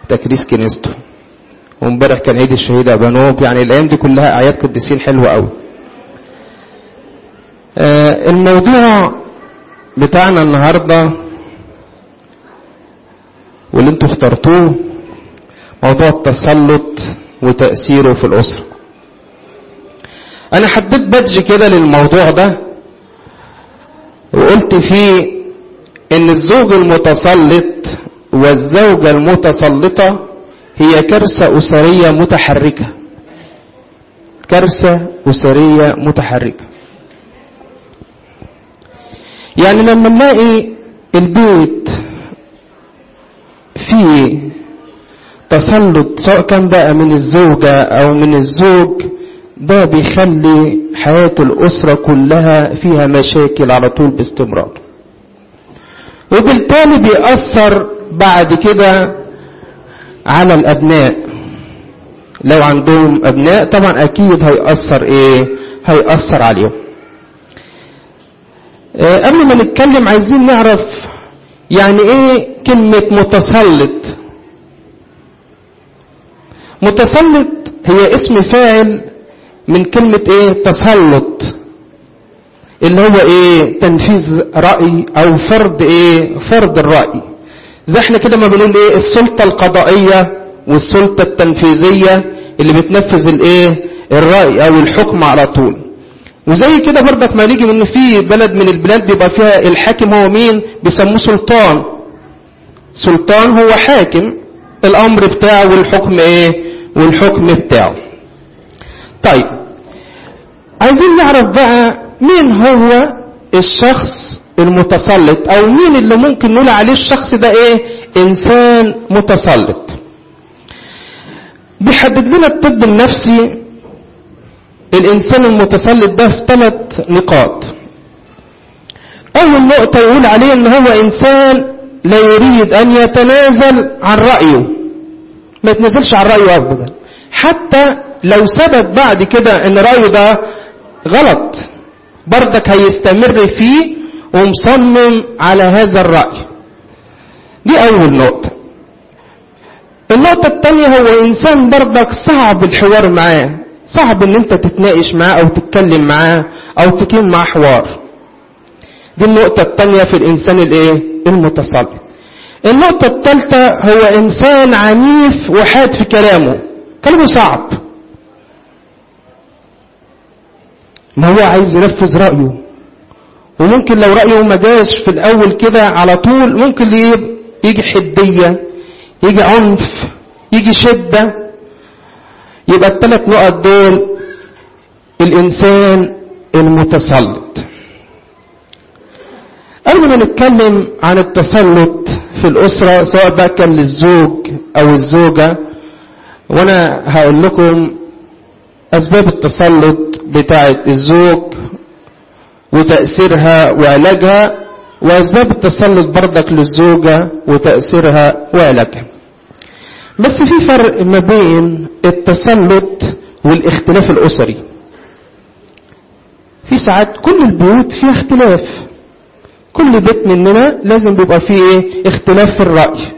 تكريس كنيسته وامبارح كان عيد الشهيد ابانوب يعني الايام دي كلها اعياد قديسين حلوه قوي آه الموضوع بتاعنا النهارده واللي انتوا اخترتوه موضوع التسلط وتأثيره في الأسرة أنا حبيت بدج كده للموضوع ده وقلت فيه إن الزوج المتسلط والزوجة المتسلطة هي كارثة أسرية متحركة كارثة أسرية متحركة يعني لما نلاقي البيت فيه تسلط سواء كان بقى من الزوجة أو من الزوج ده بيخلي حياة الأسرة كلها فيها مشاكل على طول باستمرار وبالتالي بيأثر بعد كده على الأبناء لو عندهم أبناء طبعا أكيد هيأثر إيه هيأثر عليهم آه قبل ما نتكلم عايزين نعرف يعني إيه كلمة متسلط متسلط هي اسم فاعل من كلمة ايه تسلط اللي هو ايه تنفيذ رأي او فرض ايه فرض الرأي زي احنا كده ما بنقول ايه السلطة القضائية والسلطة التنفيذية اللي بتنفذ الايه الرأي او الحكم على طول وزي كده برضك ما نيجي من في بلد من البلاد بيبقى فيها الحاكم هو مين بيسموه سلطان سلطان هو حاكم الامر بتاعه والحكم ايه والحكم بتاعه طيب عايزين نعرف بقى مين هو الشخص المتسلط او مين اللي ممكن نقول عليه الشخص ده ايه انسان متسلط بيحدد لنا الطب النفسي الانسان المتسلط ده في ثلاث نقاط اول نقطة يقول عليه ان هو انسان لا يريد ان يتنازل عن رأيه ما يتنازلش عن رأيه ابدا حتى لو ثبت بعد كده ان رأيه ده غلط بردك هيستمر فيه ومصمم على هذا الرأي دي اول نقطة النقطة الثانية هو انسان بردك صعب الحوار معاه صعب ان انت تتناقش معاه او تتكلم معاه او تكون معاه حوار دي النقطة الثانية في الانسان الايه المتسلط النقطة الثالثة هو انسان عنيف وحاد في كلامه كلامه صعب ما هو عايز ينفذ رأيه وممكن لو رأيه ما جاش في الأول كده على طول ممكن يجي حدية يجي عنف يجي شدة يبقى الثلاث نقط دول الإنسان المتسلط قبل ما نتكلم عن التسلط في الأسرة سواء بقى كان للزوج أو الزوجة وأنا هقول لكم أسباب التسلط بتاعة الزوج وتأثيرها وعلاجها وأسباب التسلط برضك للزوجة وتأثيرها وعلاجها بس في فرق ما بين التسلط والاختلاف الأسري في ساعات كل البيوت فيها اختلاف كل بيت مننا لازم بيبقى فيه ايه اختلاف في الرأي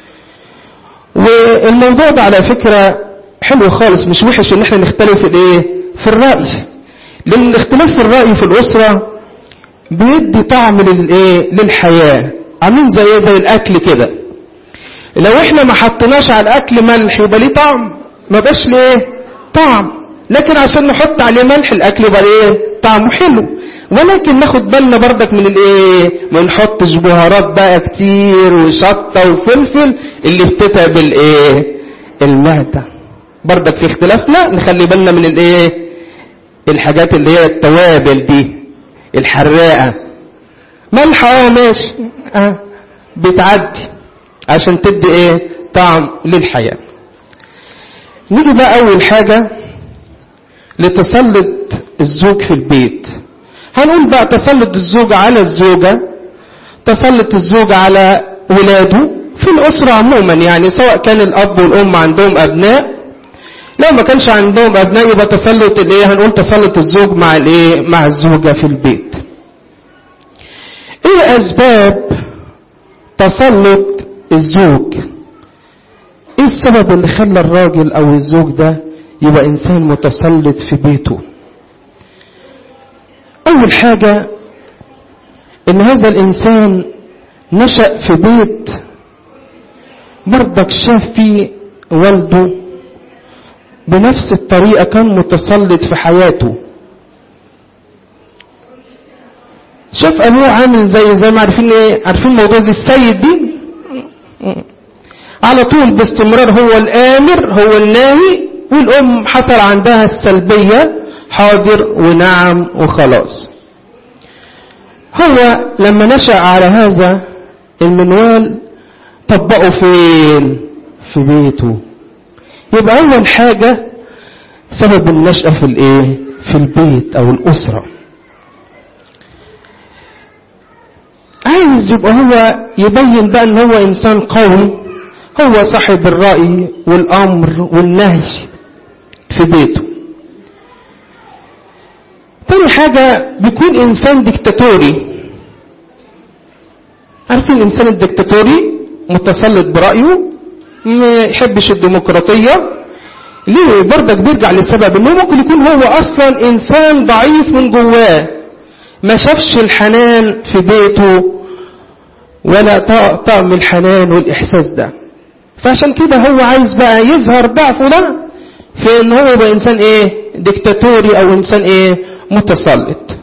والموضوع ده على فكرة حلو خالص مش وحش ان احنا نختلف الايه في الرأي لان الاختلاف في الرأي في الأسرة بيدي طعم للايه للحياة عاملين زي زي الاكل كده لو احنا ما حطيناش على الاكل ملح يبقى ليه طعم ما بقاش ليه طعم لكن عشان نحط عليه ملح الاكل يبقى ايه طعمه حلو ولكن ناخد بالنا بردك من الايه ما نحطش بهارات بقى كتير وشطه وفلفل اللي بتتعب الايه المعده بردك في اختلاف لا نخلي بالنا من الايه الحاجات اللي هي التوابل دي الحراقه ملح اه ماشي اه بتعدي عشان تدي ايه طعم للحياه نيجي بقى اول حاجه لتسلط الزوج في البيت هنقول بقى تسلط الزوج على الزوجة تسلط الزوج على ولاده في الأسرة عموما يعني سواء كان الأب والأم عندهم أبناء لو ما كانش عندهم أبناء يبقى تسلط الإيه هنقول تسلط الزوج مع الإيه مع الزوجة في البيت إيه أسباب تسلط الزوج إيه السبب اللي خلى الراجل او الزوج ده يبقى انسان متسلط في بيته اول حاجة ان هذا الانسان نشأ في بيت برضك شاف فيه والده بنفس الطريقة كان متسلط في حياته شاف ابوه عامل زي زي ما عارفين ايه عارفين موضوع زي السيد دي على طول باستمرار هو الامر هو الناهي والام حصل عندها السلبية حاضر ونعم وخلاص هو لما نشأ على هذا المنوال طبقه فين في بيته يبقى اول حاجة سبب النشأة في الايه في البيت او الاسرة عايز يبقى هو يبين بقى ان هو انسان قوي هو صاحب الرأي والامر والنهي في بيته تاني حاجة بيكون انسان ديكتاتوري عارفين الانسان الديكتاتوري متسلط برأيه ما يحبش الديمقراطية ليه برضك بيرجع للسبب انه ممكن يكون هو اصلا انسان ضعيف من جواه ما شافش الحنان في بيته ولا طعم الحنان والاحساس ده فعشان كده هو عايز بقى يظهر ضعفه ده في ان هو بقى انسان ايه ديكتاتوري او انسان ايه متسلط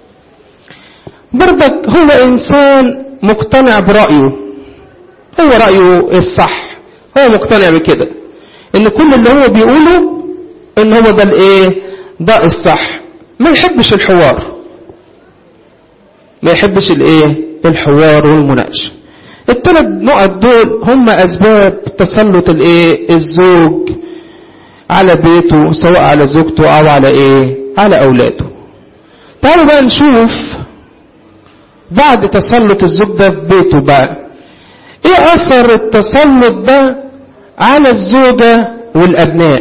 برضك هو انسان مقتنع برأيه هو رأيه الصح هو مقتنع بكده ان كل اللي هو بيقوله ان هو ده الايه ده الصح ما يحبش الحوار ما يحبش الايه الحوار والمناقشه الثلاث نقط دول هم اسباب تسلط الايه الزوج على بيته سواء على زوجته او على ايه على اولاده تعالوا بقى نشوف بعد تسلط الزوج ده في بيته بقى ايه اثر التسلط ده على الزوجة والابناء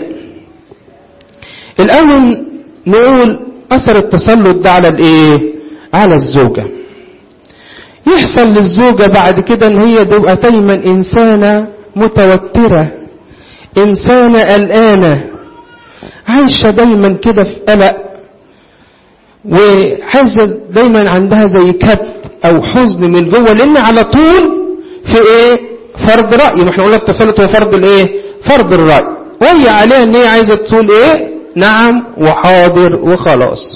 الاول نقول اثر التسلط ده على الايه على الزوجة يحصل للزوجة بعد كده ان هي تبقى دايما انسانة متوترة انسانة قلقانة عايشة دايما كده في قلق وحاسة دايما عندها زي كبت او حزن من جوه لان على طول في ايه فرض رأي ما احنا قلنا التسلط هو فرض الايه فرض الرأي وهي عليها ان هي عايزة تقول ايه نعم وحاضر وخلاص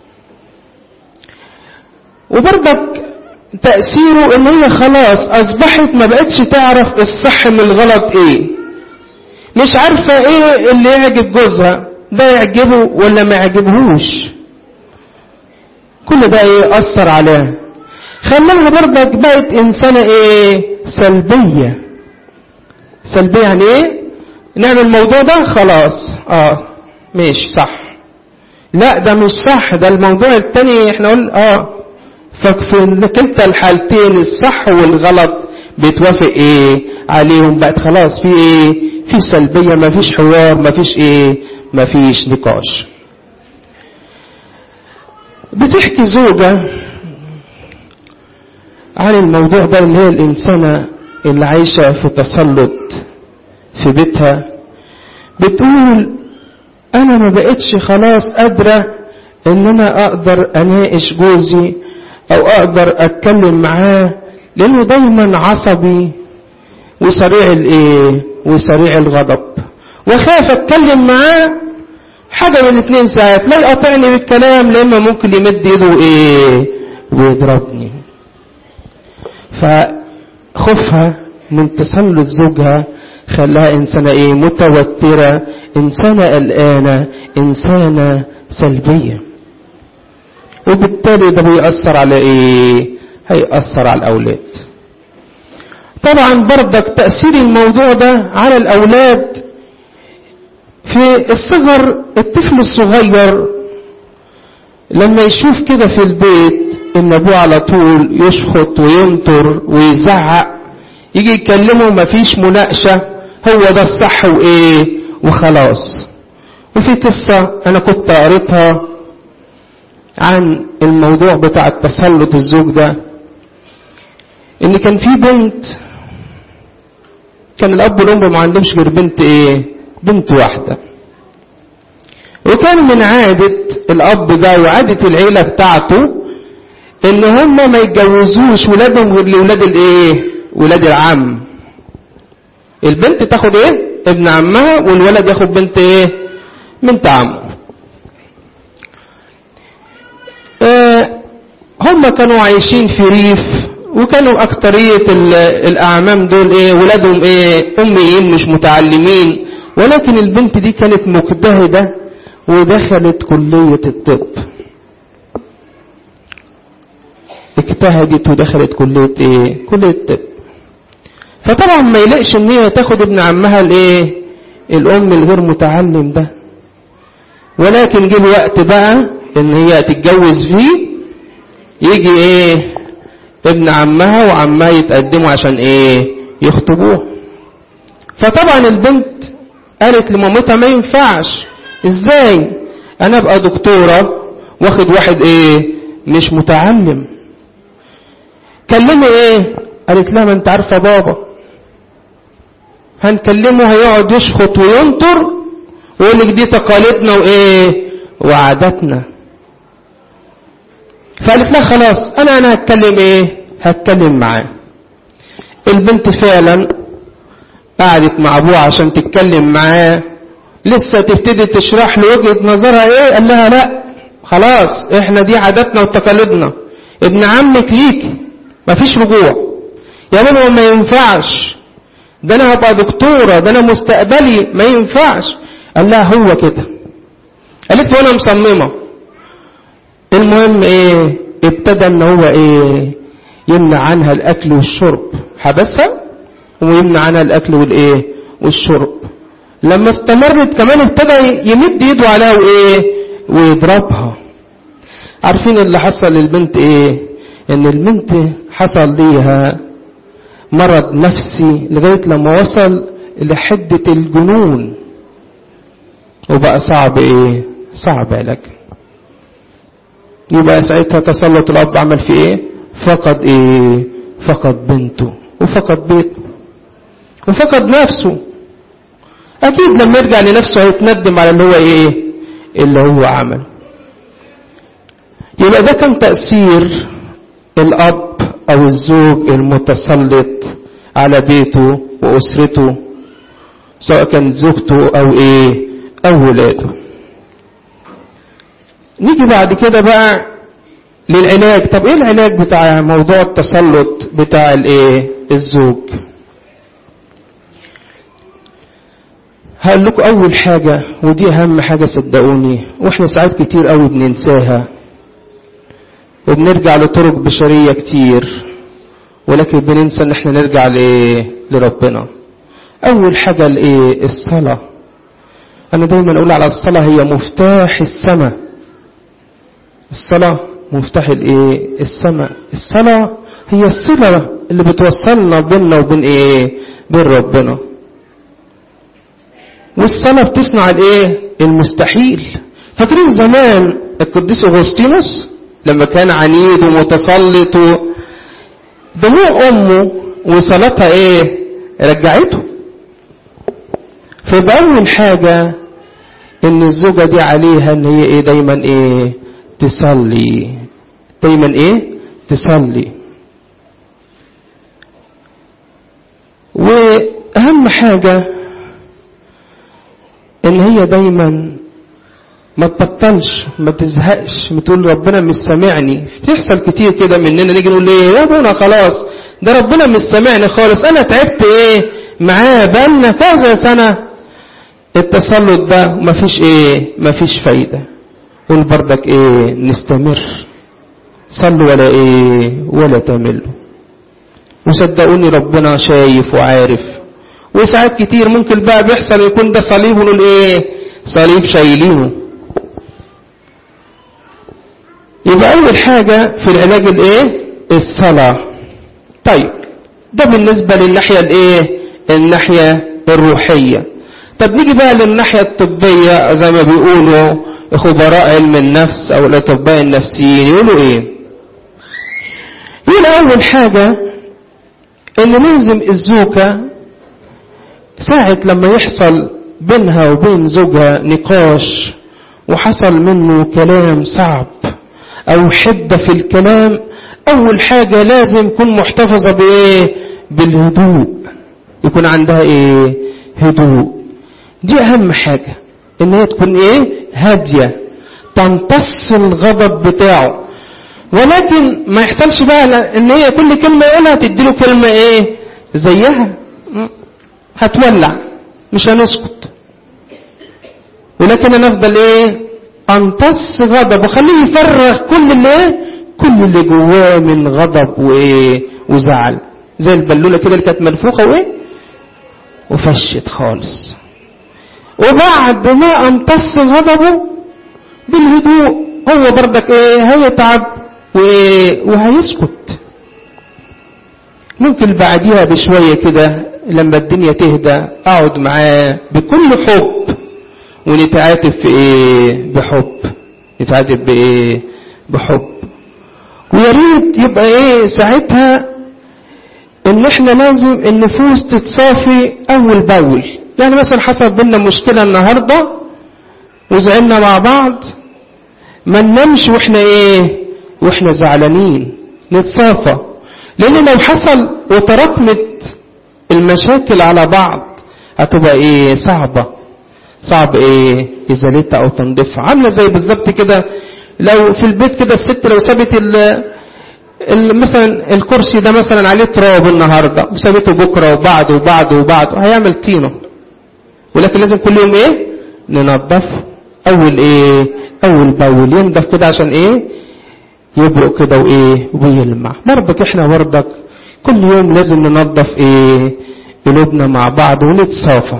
وبرضك تأثيره ان هي خلاص اصبحت ما بقتش تعرف الصح من الغلط ايه مش عارفة ايه اللي يعجب جوزها ده يعجبه ولا ما يعجبهوش كل ده ايه اثر عليها خلاها برضك بقت انسانة ايه سلبية سلبية يعني ايه نعمل الموضوع ده خلاص اه ماشي صح لا ده مش صح ده الموضوع التاني احنا قلنا اه ففي كلتا الحالتين الصح والغلط بيتوافق ايه عليهم بقت خلاص في ايه في سلبية ما فيش حوار ما فيش ايه ما فيش نقاش بتحكي زوجة عن الموضوع ده اللي هي الإنسانة اللي عايشة في تسلط في بيتها بتقول أنا ما بقتش خلاص قادرة إن أنا أقدر أناقش جوزي أو أقدر أتكلم معاه لأنه دايما عصبي وسريع الإيه وسريع الغضب وخاف أتكلم معاه حاجة من اتنين ساعات لا يقاطعني بالكلام لإما ممكن يمد إيده إيه ويضربني فخوفها من تسلط زوجها خلاها إنسانة إيه متوترة إنسانة قلقانة إنسانة سلبية وبالتالي ده بيأثر على إيه هيأثر على الأولاد طبعا برضك تأثير الموضوع ده على الأولاد في الصغر الطفل الصغير لما يشوف كده في البيت ان ابوه على طول يشخط وينطر ويزعق يجي يكلمه مفيش مناقشة هو ده الصح وايه وخلاص وفي قصة انا كنت قريتها عن الموضوع بتاع التسلط الزوج ده ان كان في بنت كان الاب والام ما عندهمش غير بنت ايه بنت واحده وكان من عادة الأب ده وعادة العيلة بتاعته إن هم ما يتجوزوش ولادهم غير لولاد الإيه؟ ولاد العم. البنت تاخد إيه؟ ابن عمها والولد ياخد بنت إيه؟ بنت عمه. آه هم كانوا عايشين في ريف وكانوا أكترية الأعمام دول إيه؟ ولادهم إيه؟ أميين مش متعلمين ولكن البنت دي كانت مجتهدة ودخلت كلية الطب اجتهدت ودخلت كلية ايه كلية الطب فطبعا ما يلاقش ان هي تاخد ابن عمها الايه الام الغير متعلم ده ولكن جه الوقت بقى ان هي تتجوز فيه يجي ايه ابن عمها وعمها يتقدموا عشان ايه يخطبوه فطبعا البنت قالت لمامتها ما ينفعش ازاي انا ابقى دكتورة واخد واحد ايه مش متعلم كلمي ايه قالت لها ما انت عارفة بابا هنكلمه هيقعد يشخط وينطر ويقول لك دي تقاليدنا وايه وعاداتنا فقالت لها خلاص انا انا هتكلم ايه هتكلم معاه البنت فعلا قعدت مع ابوها عشان تتكلم معاه لسه تبتدي تشرح له وجهة نظرها ايه قال لها لا خلاص احنا دي عاداتنا وتقاليدنا ابن عمك ليك مفيش رجوع يا ماما ما ينفعش ده انا هبقى دكتورة ده انا مستقبلي ما ينفعش قال لها هو كده قالت له انا مصممة المهم ايه ابتدى ان هو ايه يمنع عنها الاكل والشرب حبسها ويمنع عنها الاكل والايه والشرب لما استمرت كمان ابتدى يمد ايده عليها وايه ويضربها عارفين اللي حصل للبنت ايه ان البنت حصل ليها مرض نفسي لغاية لما وصل لحدة الجنون وبقى صعب ايه صعب علاج يبقى ساعتها تسلط الاب عمل في ايه فقد ايه فقد بنته وفقد بيته وفقد نفسه اكيد لما يرجع لنفسه هيتندم على اللي هو ايه اللي هو عمل يبقى ده كان تأثير الاب او الزوج المتسلط على بيته واسرته سواء كانت زوجته او ايه او ولاده نيجي بعد كده بقى للعلاج طب ايه العلاج بتاع موضوع التسلط بتاع الايه الزوج هقول لكم اول حاجة ودي اهم حاجة صدقوني واحنا ساعات كتير قوي بننساها وبنرجع لطرق بشرية كتير ولكن بننسى ان احنا نرجع لايه لربنا اول حاجة الايه الصلاة انا دايما اقول على الصلاة هي مفتاح السماء الصلاة مفتاح الايه السماء الصلاة هي الصلة اللي بتوصلنا بيننا وبين ايه بين ربنا والصلاة بتصنع الايه المستحيل فاكرين زمان القديس اغسطينوس لما كان عنيد ومتسلط دموع امه وصلاتها ايه رجعته فيبقى اول حاجة ان الزوجة دي عليها ان هي ايه دايما ايه تصلي دايما ايه تصلي واهم حاجة ان هي دايما ما تبطلش ما تزهقش بتقول ربنا مش سامعني بيحصل كتير كده مننا نيجي نقول ايه يا ابونا خلاص ده ربنا مش سامعني خالص انا تعبت ايه معاه بقالنا كذا سنه التسلط ده مفيش ايه مفيش فايده قول بردك ايه نستمر صلوا ولا ايه ولا تملوا وصدقوني ربنا شايف وعارف وساعات كتير ممكن بقى بيحصل يكون ده صليب ونقول ايه صليب شايلينه يبقى اول حاجة في العلاج الايه الصلاة طيب ده بالنسبة للناحية الايه الناحية الروحية طب نيجي بقى للناحية الطبية زي ما بيقولوا خبراء علم النفس او الاطباء النفسيين يقولوا ايه يقول اول حاجة ان لازم الزوجة ساعة لما يحصل بينها وبين زوجها نقاش وحصل منه كلام صعب أو حدة في الكلام أول حاجة لازم تكون محتفظة بإيه بالهدوء يكون عندها إيه هدوء دي أهم حاجة إن هي تكون إيه هادية تمتص الغضب بتاعه ولكن ما يحصلش بقى إن هي كل كلمة يقولها تديله كلمة إيه زيها هتولع مش هنسكت ولكن انا افضل ايه امتص غضب وخليه يفرغ كل اللي ايه كل اللي جواه من غضب وايه وزعل زي البلوله كده اللي كانت منفوخه وايه وفشت خالص وبعد ما امتص غضبه بالهدوء هو بردك ايه هيتعب وايه وهيسكت ممكن بعديها بشويه كده لما الدنيا تهدى اقعد معاه بكل حب ونتعاتب في ايه بحب نتعاتب بايه بحب ويا ريت يبقى ايه ساعتها ان احنا لازم النفوس تتصافي اول باول يعني مثلا حصل بينا مشكلة النهاردة وزعلنا مع بعض ما ننامش واحنا ايه واحنا زعلانين نتصافى لان لو حصل وتراكمت المشاكل على بعض هتبقى ايه صعبة صعب ايه ازالتها او تنظيفها عامله زي بالظبط كده لو في البيت كده الست لو سابت ال ال مثلا الكرسي ده مثلا عليه تراب النهارده وسابته بكره وبعده وبعده وبعده هيعمل طينه ولكن لازم كل يوم ايه ننظفه اول ايه اول باول ينضف كده عشان ايه يبرق كده وايه ويلمع برضك احنا برضك كل يوم لازم ننظف ايه قلوبنا مع بعض ونتصافى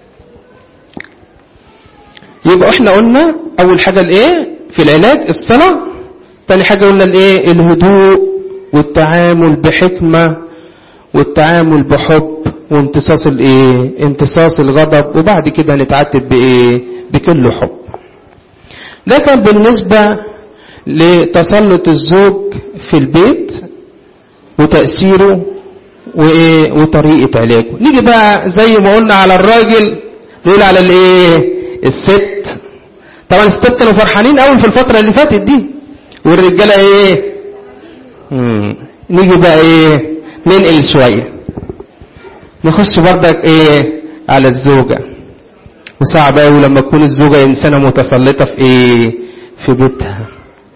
يبقى احنا قلنا اول حاجة الايه في العلاج الصلاة تاني حاجة قلنا الايه الهدوء والتعامل بحكمة والتعامل بحب وامتصاص الايه امتصاص الغضب وبعد كده نتعاتب بايه بكل حب ده كان بالنسبة لتسلط الزوج في البيت وتأثيره وإيه وطريقة علاجه نيجي بقى زي ما قلنا على الراجل نقول على الايه الست طبعا الستات كانوا فرحانين قوي في الفترة اللي فاتت دي والرجالة ايه مم. نيجي بقى ايه ننقل شوية نخش بردك ايه على الزوجة وصعب قوي لما تكون الزوجة انسانة متسلطة في ايه في بيتها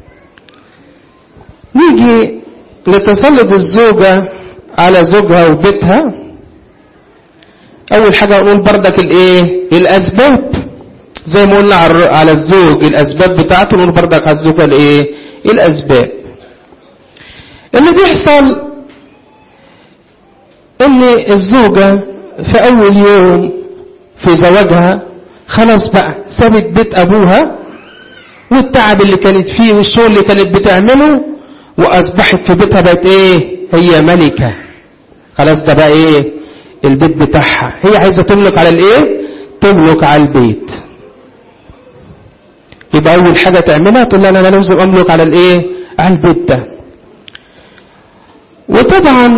نيجي لتسلط الزوجة على زوجها وبيتها اول حاجة نقول بردك الايه الاسباب زي ما قلنا على الزوج الاسباب بتاعته نقول بردك على الزوجة الايه الاسباب اللي بيحصل ان الزوجة في اول يوم في زواجها خلاص بقى سابت بيت ابوها والتعب اللي كانت فيه والشغل اللي كانت بتعمله واصبحت في بيتها بقت ايه هي ملكة خلاص ده بقى ايه البيت بتاعها هي عايزة تملك على الايه تملك على البيت يبقى اول حاجة تعملها تقول لها انا لازم املك على الايه على البيت ده وطبعا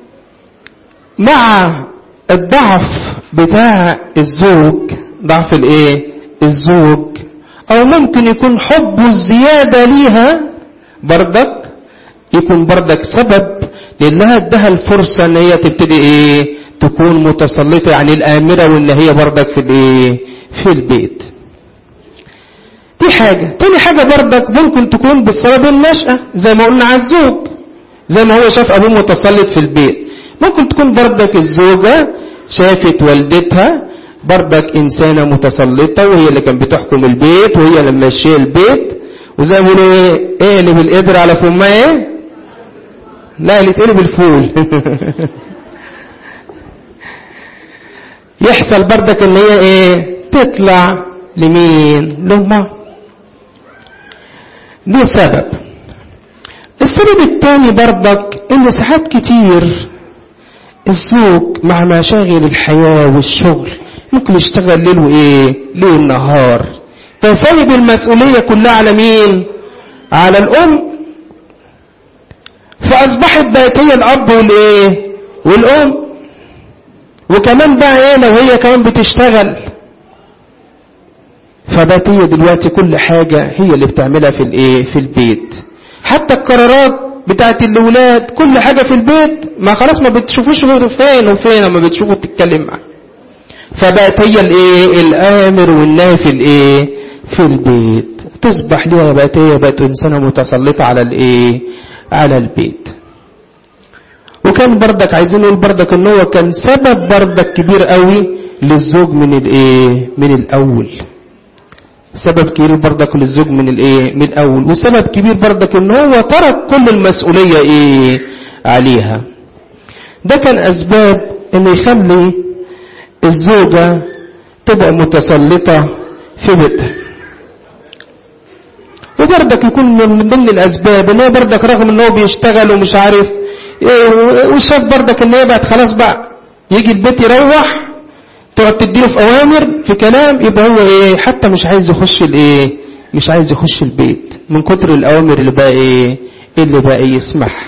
مع الضعف بتاع الزوج ضعف الايه الزوج او ممكن يكون حبه الزيادة ليها بردك يكون بردك سبب لانها ادها الفرصة ان هي تبتدي ايه تكون متسلطة يعني الامرة وان هي بردك في الايه في البيت دي حاجة تاني حاجة بردك ممكن تكون بسبب النشأة زي ما قلنا على الزوج زي ما هو شاف ابوه متسلط في البيت ممكن تكون بردك الزوجة شافت والدتها بردك إنسانة متسلطة وهي اللي كانت بتحكم البيت وهي اللي ماشية البيت وزي ما بيقولوا ايه اقلب القدر على فمها ايه لا اللي تقلب الفول يحصل بردك ان هي ايه تطلع لمين لأمها دي سبب السبب الثاني بردك ان ساعات كتير الزوج مع مشاغل الحياة والشغل ممكن يشتغل ليل وايه ليل نهار فسايب المسؤولية كلها على مين على الام فاصبحت بقت هي الاب والايه والام وكمان بقى ايه لو هي كمان بتشتغل فبقت هي دلوقتي كل حاجة هي اللي بتعملها في الايه في البيت حتى القرارات بتاعت الاولاد كل حاجة في البيت ما خلاص ما بتشوفوش غير فين وفين لما بتشوفوا تتكلم معاه فبقت هي الايه الامر والنهي في الايه في البيت تصبح ليها بقت هي بقت انسانه متسلطه على الايه على البيت وكان بردك عايزين نقول بردك ان هو كان سبب بردك كبير قوي للزوج من الايه من الاول سبب كبير بردك للزوج من الايه من الاول وسبب كبير بردك ان هو ترك كل المسؤوليه ايه عليها ده كان اسباب ان يخلي الزوجة تبقى متسلطة في بيتها وبردك يكون من ضمن الأسباب إن هو بردك رغم إن هو بيشتغل ومش عارف إيه وشاف بردك إن هي بقت خلاص بقى يجي البيت يروح تقعد تديله في أوامر في كلام يبقى هو إيه حتى مش عايز يخش الإيه مش عايز يخش البيت من كتر الأوامر اللي بقى إيه اللي بقى يسمح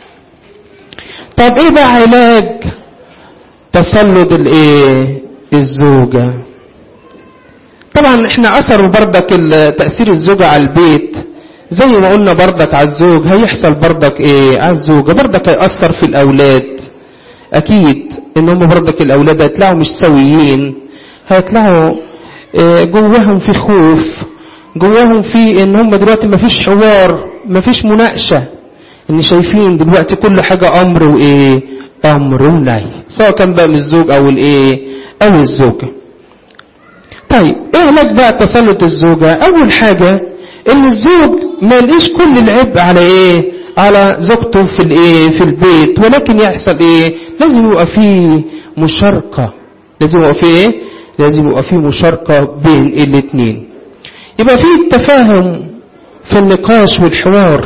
طب إيه بقى علاج تسلط الايه الزوجة طبعا احنا اثر بردك تأثير الزوجة على البيت زي ما قلنا بردك على الزوج هيحصل بردك ايه على الزوجة بردك هيأثر في الاولاد اكيد ان هم بردك الاولاد هيطلعوا مش سويين هيطلعوا اه جواهم في خوف جواهم في ان هم دلوقتي مفيش حوار مفيش مناقشة ان شايفين دلوقتي كل حاجة امر وايه امر ونهي سواء كان بقى من الزوج او الايه او الزوجه طيب ايه علاج بقى تسلط الزوجه اول حاجه ان الزوج ما يلقيش كل العبء على ايه على زوجته في الايه في البيت ولكن يحصل ايه لازم يبقى فيه مشاركه لازم يبقى فيه ايه لازم يبقى فيه مشاركه بين الاثنين يبقى فيه التفاهم في النقاش والحوار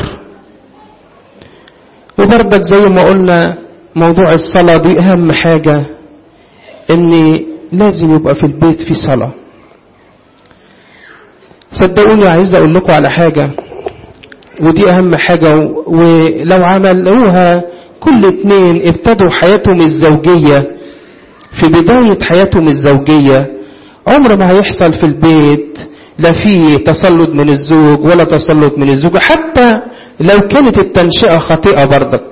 وبرضك زي ما قلنا موضوع الصلاة دي أهم حاجة إن لازم يبقى في البيت في صلاة صدقوني عايز أقول لكم على حاجة ودي أهم حاجة ولو عملوها كل اتنين ابتدوا حياتهم الزوجية في بداية حياتهم الزوجية عمر ما هيحصل في البيت لا في تسلط من الزوج ولا تسلط من الزوجة حتى لو كانت التنشئة خاطئة برضك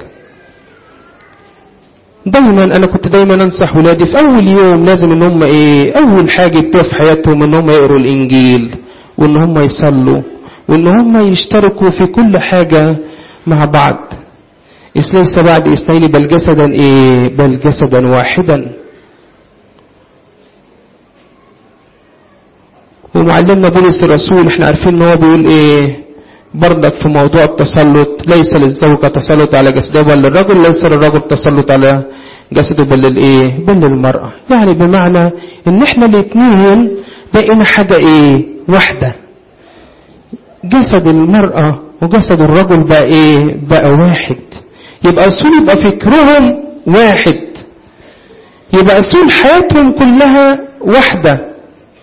دايما انا كنت دايما انصح ولادي في اول يوم لازم ان هم ايه اول حاجه يبتدوا في حياتهم ان هم يقروا الانجيل وان هم يصلوا وان هم يشتركوا في كل حاجه مع بعض إذ ليس بعد اثنين بل جسدا ايه بل جسدا واحدا ومعلمنا بولس الرسول احنا عارفين ان هو بيقول ايه برضك في موضوع التسلط ليس للزوجة تسلط على جسده بل للرجل ليس للرجل تسلط على جسده بل للايه بل للمرأة يعني بمعنى ان احنا الاثنين بقينا حاجة ايه واحدة جسد المرأة وجسد الرجل بقى ايه بقى واحد يبقى اصول يبقى فكرهم واحد يبقى اصول حياتهم كلها واحدة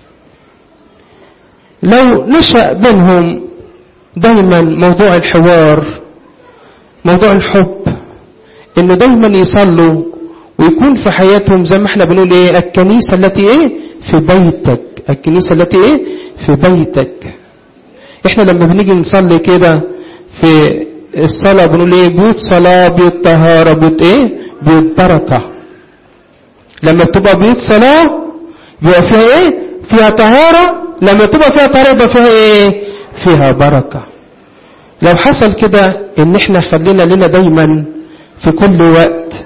لو نشأ بينهم دايما موضوع الحوار موضوع الحب انه دايما يصلوا ويكون في حياتهم زي ما احنا بنقول ايه الكنيسة التي ايه في بيتك الكنيسة التي ايه في بيتك احنا لما بنيجي نصلي كده في الصلاة بنقول ايه بيوت صلاة بيوت طهارة بيوت ايه بيوت بركة لما بتبقى بيوت صلاة بيبقى فيها ايه فيها طهارة لما تبقى فيها طهارة يبقى فيها ايه فيها بركة لو حصل كده ان احنا خلينا لنا دايما في كل وقت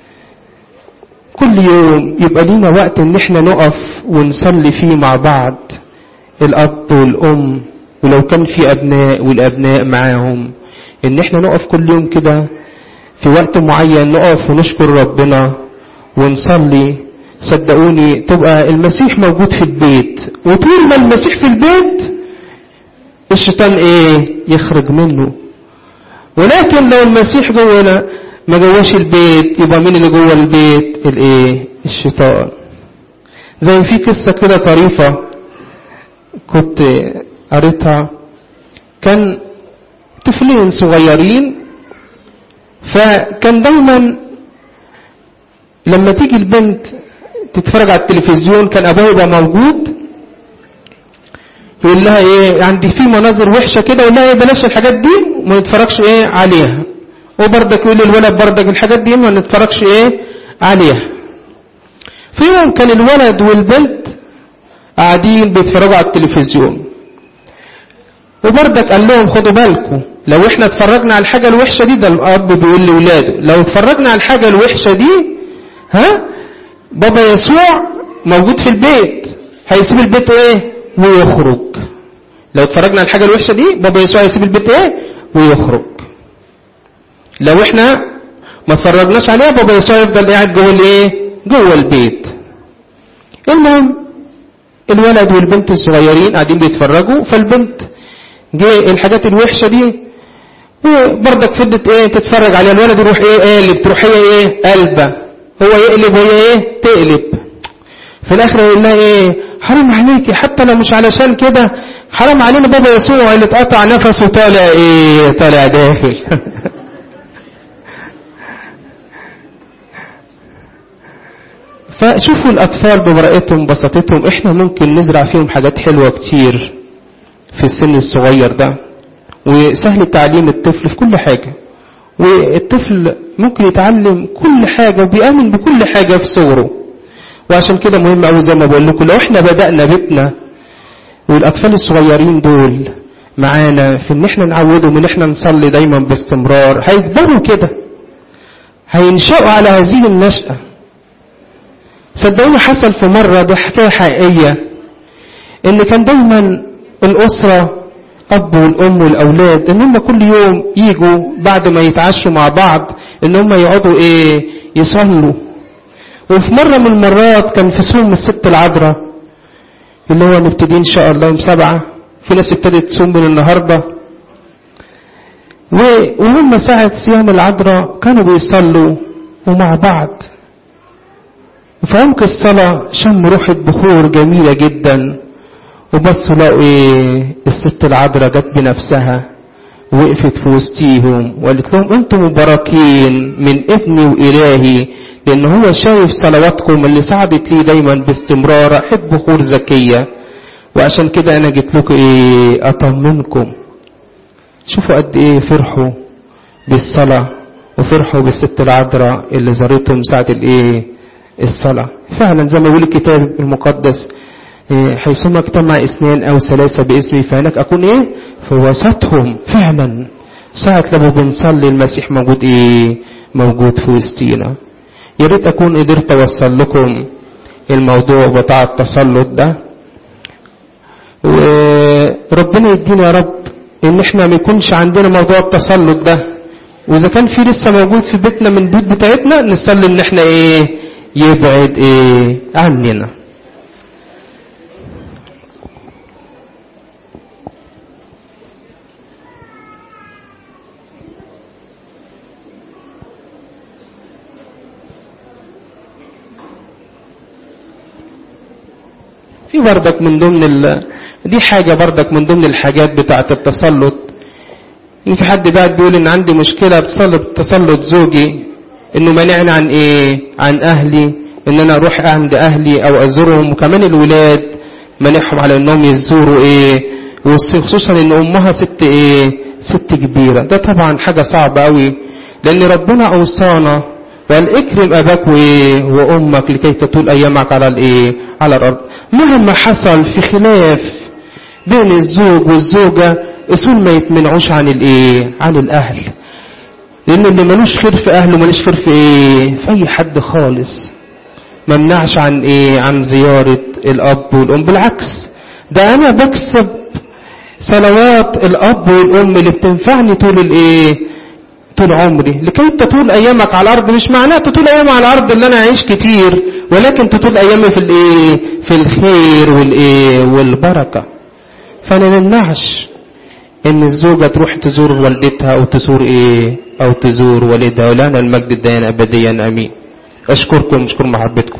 كل يوم يبقى لينا وقت ان احنا نقف ونصلي فيه مع بعض الاب والام ولو كان في ابناء والابناء معاهم ان احنا نقف كل يوم كده في وقت معين نقف ونشكر ربنا ونصلي صدقوني تبقى المسيح موجود في البيت وطول ما المسيح في البيت الشيطان ايه يخرج منه ولكن لو المسيح جوه ما جواش البيت يبقى مين اللي جوه البيت الايه الشيطان زي في قصة كده طريفة كنت قريتها كان طفلين صغيرين فكان دايما لما تيجي البنت تتفرج على التلفزيون كان ابوها يبقى موجود يقول لها ايه عندي في مناظر وحشه كده يقول لها ايه بلاش الحاجات دي وما نتفرجش ايه عليها وبرضك يقول للولد برضك الحاجات دي ما نتفرجش ايه عليها في يوم كان الولد والبنت قاعدين بيتفرجوا على التلفزيون وبرضك قال لهم خدوا بالكم لو احنا اتفرجنا على الحاجه الوحشه دي ده الاب بيقول لاولاده لو اتفرجنا على الحاجه الوحشه دي ها بابا يسوع موجود في البيت هيسيب البيت ايه ويخرج لو اتفرجنا على الحاجه الوحشه دي بابا يسوع هيسيب البيت ايه ويخرج لو احنا ما اتفرجناش عليها بابا يسوع يفضل قاعد جوه الايه جوه البيت المهم الولد والبنت الصغيرين قاعدين بيتفرجوا فالبنت جه الحاجات الوحشه دي وبرضك فضلت ايه تتفرج عليها الولد يروح ايه قالب تروح هي ايه قلبه هو يقلب وهي ايه تقلب في الاخر يقول لها ايه حرام عليكي حتى لو مش علشان كده حرام علينا بابا يسوع اللي اتقطع نفسه طالع ايه طالع داخل فشوفوا الأطفال ببراءتهم بساطتهم إحنا ممكن نزرع فيهم حاجات حلوة كتير في السن الصغير ده وسهل تعليم الطفل في كل حاجة والطفل ممكن يتعلم كل حاجة وبيأمن بكل حاجة في صغره وعشان كده مهم أوي زي ما بقول لكم لو إحنا بدأنا بيتنا والأطفال الصغيرين دول معانا في إن إحنا نعودهم إن إحنا نصلي دايما باستمرار هيكبروا كده هينشأوا على هذه النشأة صدقوني حصل في مرة دي حكاية حقيقية إن كان دايما الأسرة أب والأم والأولاد إن هم كل يوم يجوا بعد ما يتعشوا مع بعض إن هم يقعدوا إيه يصلوا وفي مرة من المرات كان في صوم الست العذراء اللي هو نبتدي إن شاء الله يوم سبعة في ناس ابتدت تصوم من النهاردة وهم ساعة صيام العذراء كانوا بيصلوا ومع بعض وفي عمق الصلاة شم روحة بخور جميلة جدا وبصوا لقوا ايه الست العذراء جت بنفسها وقفت في وسطيهم وقالت لهم انتم مباركين من ابني والهي لان هو شايف صلواتكم اللي ساعدت لي دايما باستمرار احب بخور زكيه وعشان كده انا جيت لكم ايه اطمنكم شوفوا قد ايه فرحوا بالصلاه وفرحوا بالست العذراء اللي زارتهم ساعه الايه الصلاه فعلا زي ما بيقول الكتاب المقدس حيثما اجتمع اثنان او ثلاثة باسمي فهناك اكون ايه في وسطهم فعلا ساعة لما بنصلي المسيح موجود ايه موجود في وسطينا يا ريت اكون قدرت اوصل لكم الموضوع بتاع التسلط ده وربنا يدينا يا رب ان احنا ما يكونش عندنا موضوع التسلط ده واذا كان في لسه موجود في بيتنا من البيوت بتاعتنا نصلي ان احنا ايه يبعد ايه عننا في بردك من ضمن ال... دي حاجة بردك من ضمن الحاجات بتاعة التسلط إن في حد قاعد بيقول إن عندي مشكلة بتسلط تسلط زوجي إنه مانعني عن إيه؟ عن أهلي إن أنا أروح عند أهلي أو أزورهم وكمان الولاد مانعهم على إنهم يزوروا إيه؟ وخصوصا إن أمها ست إيه؟ ست كبيرة ده طبعا حاجة صعبة أوي لأن ربنا أوصانا وقال اكرم اباك وايه وامك لكي تطول ايامك على الايه على الارض مهما حصل في خلاف بين الزوج والزوجة اصول ما يتمنعوش عن الايه عن الاهل لان اللي ملوش خير في اهله ملوش خير في ايه في اي حد خالص ممنعش عن ايه عن زيارة الاب والام بالعكس ده انا بكسب صلوات الاب والام اللي بتنفعني طول الايه طول عمري لكي تطول ايامك على الارض مش معناه تطول ايام على الارض اللي انا اعيش كتير ولكن تطول ايامي في الايه في الخير والايه والبركه فانا نمنعش ان الزوجه تروح تزور والدتها او تزور ايه او تزور والدها ولنا المجد الدائم ابديا امين اشكركم اشكر محبتكم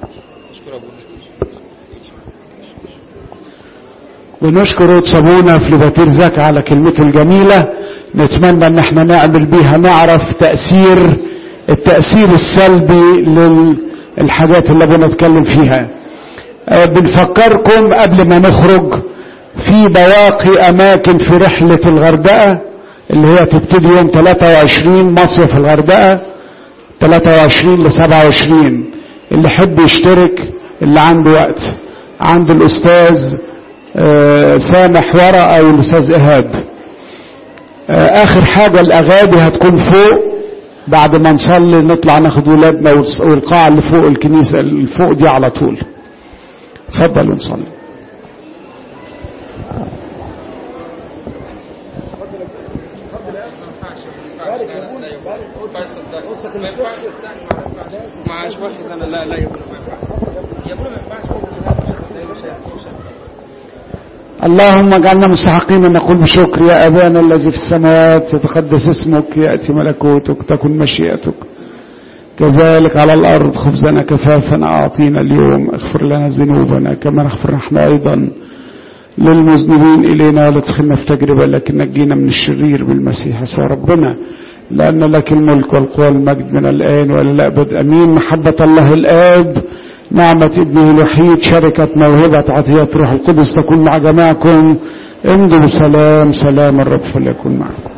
ونشكر صابونا في لباتير زكا على كلمته الجميلة نتمنى ان احنا نعمل بيها نعرف تأثير التأثير السلبي الحاجات اللي بنتكلم فيها آه، بنفكركم قبل ما نخرج في بواقي اماكن في رحلة الغردقة اللي هي تبتدي يوم 23 مصيف الغردقة 23 ل 27 اللي يحب يشترك اللي عنده وقت عند الاستاذ آه، سامح ورا او الاستاذ ايهاب آه، اخر حاجة الاغابي هتكون فوق بعد ما نصلي نطلع ناخد ولادنا والص- والقاعة اللي فوق الكنيسة اللي فوق دي على طول اتفضلوا نصلي معاش واحد انا لا لا يا ابني ما ينفعش يا ابني ما ينفعش اللهم اجعلنا مستحقين ان نقول بشكر يا ابانا الذي في السماوات يتقدس اسمك ياتي ملكوتك تكن مشيئتك كذلك على الارض خبزنا كفافا اعطينا اليوم اغفر لنا ذنوبنا كما نغفر نحن ايضا للمذنبين الينا ولا تدخلنا في تجربه لكن نجينا من الشرير بالمسيح يسوع ربنا لان لك الملك والقوى والمجد من الان والى الابد امين محبه الله الاب نعمة ابنه الوحيد شركة موهبة عطية روح القدس تكون مع جميعكم امضوا بسلام سلام الرب فليكن معكم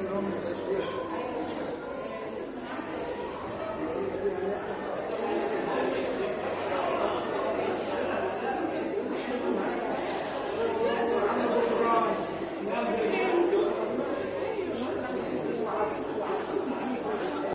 منهم التشبيه